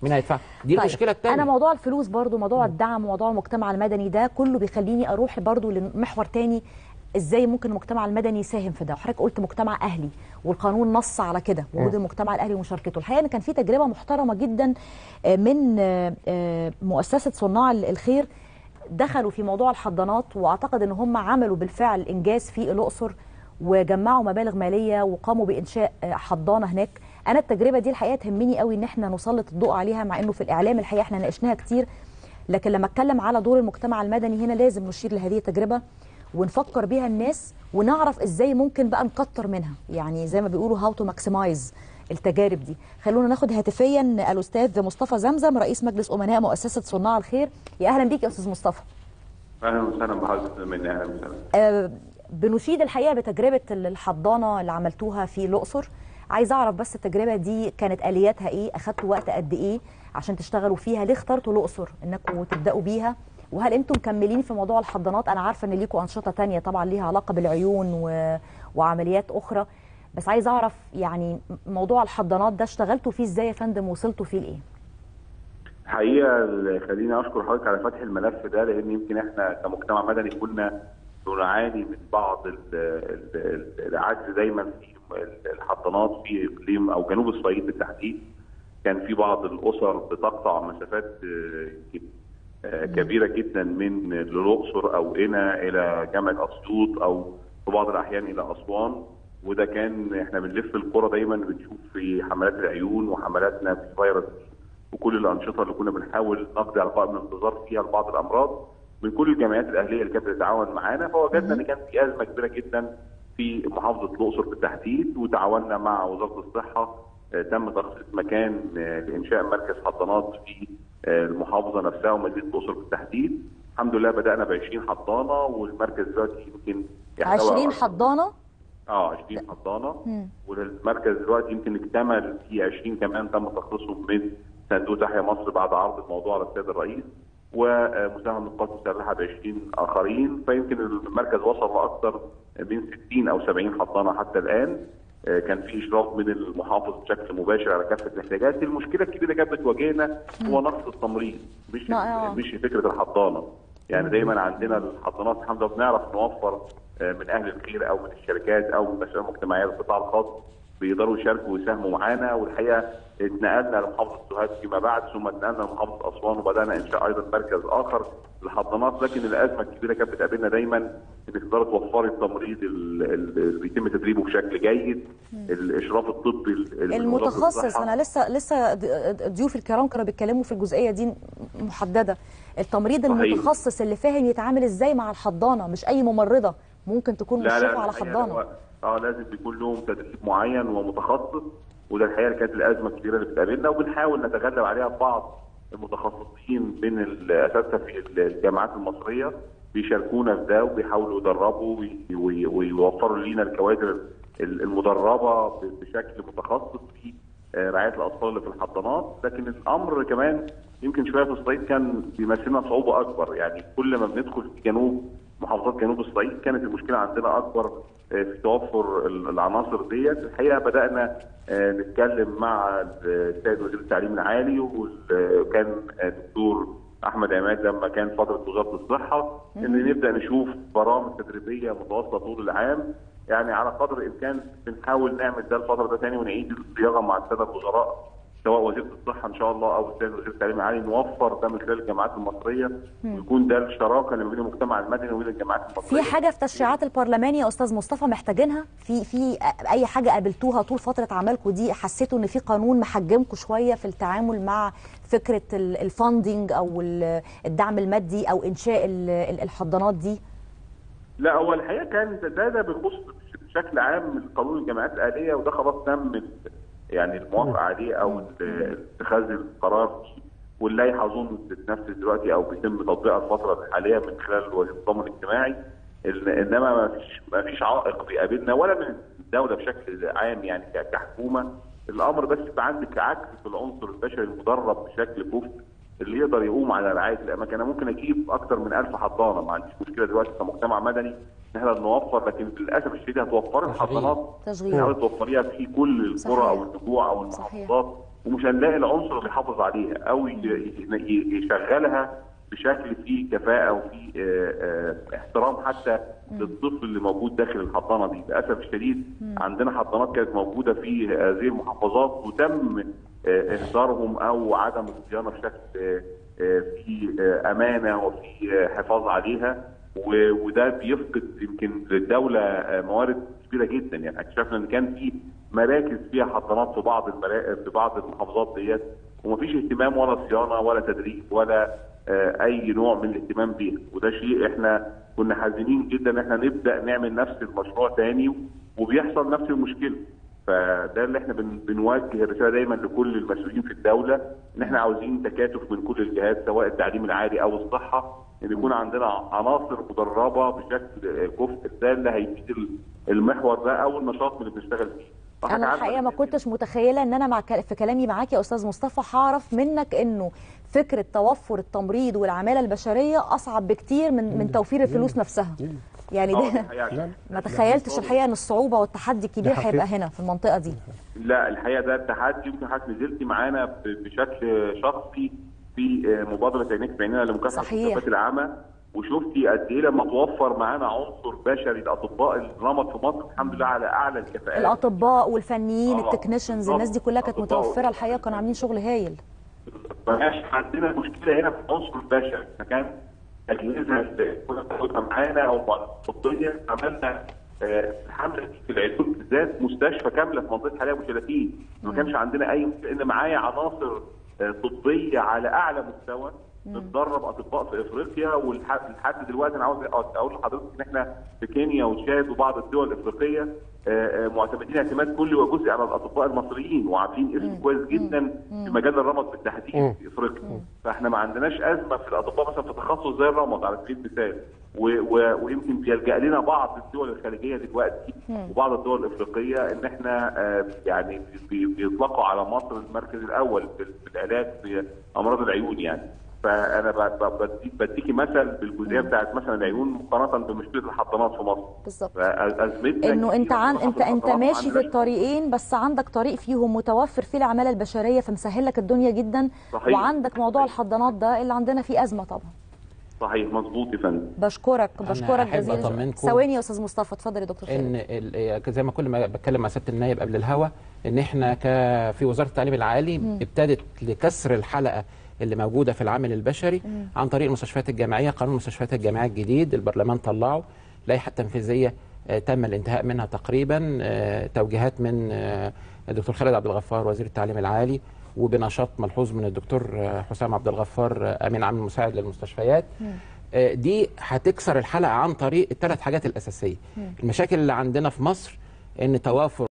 مين هيدفع دي طيب، المشكله الثانيه انا موضوع الفلوس برضو موضوع الدعم وموضوع المجتمع المدني ده كله بيخليني اروح برضو لمحور تاني ازاي ممكن المجتمع المدني يساهم في ده وحضرتك قلت مجتمع اهلي والقانون نص على كده وجود المجتمع الاهلي ومشاركته الحقيقه ان كان في تجربه محترمه جدا آه، من آه، آه، مؤسسه صناع الخير دخلوا في موضوع الحضانات واعتقد ان هم عملوا بالفعل انجاز في الاقصر وجمعوا مبالغ ماليه وقاموا بانشاء آه، حضانه هناك انا التجربه دي الحقيقه تهمني قوي ان احنا نسلط الضوء عليها مع انه في الاعلام الحقيقه احنا ناقشناها كتير لكن لما اتكلم على دور المجتمع المدني هنا لازم نشير لهذه التجربه ونفكر بيها الناس ونعرف ازاي ممكن بقى نكتر منها يعني زي ما بيقولوا هاو تو ماكسمايز التجارب دي خلونا ناخد هاتفيا الاستاذ مصطفى زمزم رئيس مجلس امناء مؤسسه صناع الخير يا اهلا بيك يا استاذ مصطفى اهلا وسهلا بحضرتك مني اهلا وسهلا آه، بنشيد الحقيقه بتجربه الحضانه اللي عملتوها في الاقصر عايز اعرف بس التجربه دي كانت الياتها ايه اخدتوا وقت قد ايه عشان تشتغلوا فيها ليه اخترتوا الاقصر انكم تبداوا بيها وهل انتم مكملين في موضوع الحضانات انا عارفه ان ليكم انشطه تانية طبعا ليها علاقه بالعيون و... وعمليات اخرى بس عايز اعرف يعني موضوع الحضانات ده اشتغلتوا فيه ازاي يا فندم وصلتوا فيه لايه الحقيقه خليني اشكر حضرتك على فتح الملف ده لان يمكن احنا كمجتمع مدني كنا بنعاني من بعض ال- ال- ال- العجز دايما في الحضانات في اقليم او جنوب الصعيد بالتحديد كان في بعض الاسر بتقطع مسافات آه، يمكن، آه، كبيره جدا من الاقصر او هنا الى جامعه اسيوط او في بعض الاحيان الى اسوان وده كان احنا بنلف القرى دايما بنشوف في حملات العيون وحملاتنا في فيروس وكل الانشطه اللي كنا بنحاول نقضي على قائمه الانتظار فيها لبعض الامراض من كل الجمعيات الاهليه اللي كانت بتتعاون معانا فوجدنا ان كان في ازمه كبيره جدا في محافظه الاقصر بالتحديد وتعاوننا مع وزاره الصحه آه، تم تخصيص مكان آه، لانشاء مركز حضانات في آه، المحافظه نفسها ومدينه الاقصر بالتحديد الحمد لله بدانا ب 20 حضانه والمركز دلوقتي يمكن يحتوي 20 على- حضانه اه 20 حضانه والمركز دلوقتي يمكن اكتمل في 20 كمان تم تخصيصهم من صندوق تحيا مصر بعد عرض الموضوع على السيد الرئيس ومساهمه من القوات المسلحه ب 20 اخرين فيمكن المركز وصل لاكثر من 60 او 70 حضانه حتى الان آه، كان في اشراف من المحافظ بشكل مباشر على كافه الاحتياجات المشكله الكبيره اللي كانت بتواجهنا هو نقص التمريض مش آه. مش فكره الحضانه يعني دايما عندنا الحضانات الحمد لله بنعرف نوفر آه، من اهل الخير او من الشركات او من المشاريع المجتمعيه القطاع الخاص بيقدروا يشاركوا ويساهموا معانا والحقيقه اتنقلنا لمحافظه سوهاج فيما بعد ثم اتنقلنا لمحافظه اسوان وبدانا انشاء ايضا مركز اخر للحضانات لكن الازمه الكبيره كانت بتقابلنا دايما انك تقدري توفري التمريض ال- ال- اللي بيتم تدريبه بشكل جيد الاشراف الطبي ال- ال- من وزارة المتخصص الصحة. انا لسه لسه د- ضيوف الكرام كانوا بيتكلموا في الجزئيه دي محدده التمريض صحيح. المتخصص اللي فاهم يتعامل ازاي مع الحضانه مش اي ممرضه ممكن تكون مشرفه على الحقيقة حضانه هو- اه لازم بيكون لهم تدريب معين ومتخصص وده الحقيقه اللي كانت الازمه الكبيره اللي بتقابلنا وبنحاول نتغلب عليها ببعض المتخصصين من الاساتذه في الجامعات المصريه بيشاركونا في ده وبيحاولوا يدربوا وي- وي- ويوفروا لينا الكوادر المدربه ب- بشكل متخصص في آه، رعايه الاطفال اللي في الحضانات لكن الامر كمان يمكن شويه في الصعيد كان بيمثلنا صعوبه اكبر يعني كل ما بندخل في جنوب محافظات جنوب الصعيد كانت المشكله عندنا اكبر آه، في توفر ال- العناصر ديت الحقيقه بدانا آه، نتكلم مع السيد وزير التعليم العالي وال- وكان آه، دكتور احمد عماد لما كان فتره وزاره الصحه ان نبدا نشوف برامج تدريبيه متواصله طول العام يعني على قدر الامكان بنحاول نعمل ده الفتره ده تاني ونعيد الصياغه مع الساده الوزراء سواء وزيره الصحه ان شاء الله او السيد وزير التعليم العالي نوفر ده من خلال الجامعات المصريه ويكون ده الشراكه اللي بين المجتمع المدني وبين الجامعات المصريه في حاجه في تشريعات البرلمان يا استاذ مصطفى محتاجينها في في اي حاجه قابلتوها طول فتره عملكم دي حسيتوا ان في قانون محجمكم شويه في التعامل مع فكره الفاندنج او ال- الدعم المادي او انشاء ال- ال- الحضانات دي لا هو الحقيقه كان ده ده, ده بيخص بشكل عام قانون الجامعات الاهليه وده خلاص تم ال- يعني الموافقه عليه او ال- اتخاذ القرار فيه واللائحه اظن بتتنفذ دلوقتي او بيتم تطبيقها الفتره الحاليه من خلال وزير التضامن الاجتماعي ال- انما ما فيش ما فيش عائق بيقابلنا ولا من الدوله بشكل عام يعني ك- كحكومه الامر بس يبقى عندك عكس في العنصر البشري المدرب بشكل كفء اللي يقدر يقوم على رعايه الاماكن انا ممكن اجيب اكثر من 1000 حضانه ما عنديش مشكله دلوقتي كمجتمع مدني ان احنا نوفر لكن للاسف الشديد هتوفر الحضانات تشغيل. تحاول توفريها في كل صحيح. القرى او النجوع او صحيح. المحافظات ومش هنلاقي العنصر اللي يحافظ عليها او ي- ي- يشغلها بشكل فيه كفاءه وفيه آه، آه، احترام حتى للطفل اللي موجود داخل الحضانه دي للاسف الشديد عندنا حضانات كانت موجوده في هذه المحافظات وتم آه، اهدارهم او عدم الصيانه بشكل آه، آه، في آه، امانه وفي آه، حفاظ عليها و- وده بيفقد يمكن للدوله آه، موارد كبيره جدا يعني اكتشفنا ان كان في مراكز فيها حضانات في بعض المرا... في بعض المحافظات ديت ومفيش اهتمام ولا صيانه ولا تدريب ولا آه، اي نوع من الاهتمام بيها وده شيء احنا كنا حزينين جدا ان احنا نبدا نعمل نفس المشروع تاني وبيحصل نفس المشكله فده اللي احنا بن... بنوجه الرساله دايما لكل المسؤولين في الدوله ان احنا عاوزين تكاتف من كل الجهات سواء التعليم العالي او الصحه ان يكون عندنا عناصر مدربه بشكل آه، كفء ده اللي هيفيد ال- المحور ده او النشاط اللي بنشتغل فيه فإحنا انا عارفة الحقيقه ما إن- كنتش متخيله ان انا مع ك- في كلامي معاك يا استاذ مصطفى هعرف منك انه فكره توفر التمريض والعماله البشريه اصعب بكتير من من توفير الفلوس نفسها يعني آه، دي ده حقيقة. ما تخيلتش الحقيقه ان الصعوبه والتحدي الكبير ده حقيقي. هيبقى هنا في المنطقه دي لا الحقيقه ده التحدي يمكن حضرتك نزلتي معانا ب- بشكل شخصي في آه، مبادره عينيك في عينينا لمكافحه صحيح. الصفات العامه وشفتي قد ايه لما توفر معانا عنصر بشري الاطباء اللي رمت في مصر الحمد لله على اعلى الكفاءات الاطباء والفنيين آه، التكنيشنز بالظبط. الناس دي كلها كانت الأطباء متوفره الحقيقه كانوا عاملين شغل هايل ما كانش عندنا مشكله هنا في العنصر البشري احنا كان اجهزه اللي كنا بناخدها معانا او الطبيه عملنا آه، الحمله دي في العيون بالذات مستشفى كامله في منطقه حلايب وشلاتين ما كانش عندنا اي مشكله ان معايا عناصر آه، طبيه على اعلى مستوى بتدرب اطباء في افريقيا ولحد دلوقتي انا عاوز اقول لحضرتك ان احنا في كينيا وتشاد وبعض الدول الافريقيه آه، آه، معتمدين اعتماد كلي وجزئي على الاطباء المصريين وعاملين اسم كويس جدا في مجال الرمد بالتحديد في افريقيا فاحنا ما عندناش ازمه في الاطباء مثلا في تخصص زي الرمد على سبيل المثال و- و- ويمكن بيلجا لنا بعض الدول الخليجيه دلوقتي وبعض الدول الافريقيه ان احنا آه، يعني بي- بيطلقوا على مصر المركز الاول في في العلاج في امراض العيون يعني فانا ب- ب- بديك بديكي مثل بالجزئيه بتاعت مثلا العيون مقارنه بمشكله الحضانات في مصر بالظبط فازمتنا انه انت كتير عن بصراحة انت في انت الحضانات ماشي في وعندناش الطريقين بس عندك طريق فيهم متوفر فيه العماله البشريه فمسهل لك الدنيا جدا صحيح. وعندك موضوع الحضانات ده اللي عندنا فيه ازمه طبعا صحيح مظبوط يا فندم بشكرك بشكرك أحب جزيلا أطمنكم ثواني يا استاذ مصطفى اتفضل يا دكتور ان خالد ال- زي ما كل ما بتكلم مع سياده النائب قبل الهوا ان احنا ك في وزاره التعليم العالي ابتدت لكسر الحلقه اللي موجوده في العامل البشري عن طريق المستشفيات الجامعيه قانون المستشفيات الجامعيه الجديد البرلمان طلعه لائحه تنفيذيه آه، تم الانتهاء منها تقريبا آه، توجيهات من آه، الدكتور خالد عبد الغفار وزير التعليم العالي وبنشاط ملحوظ من الدكتور آه، حسام عبد الغفار آه، امين عام المساعد للمستشفيات آه، دي هتكسر الحلقه عن طريق الثلاث حاجات الاساسيه المشاكل اللي عندنا في مصر ان توافر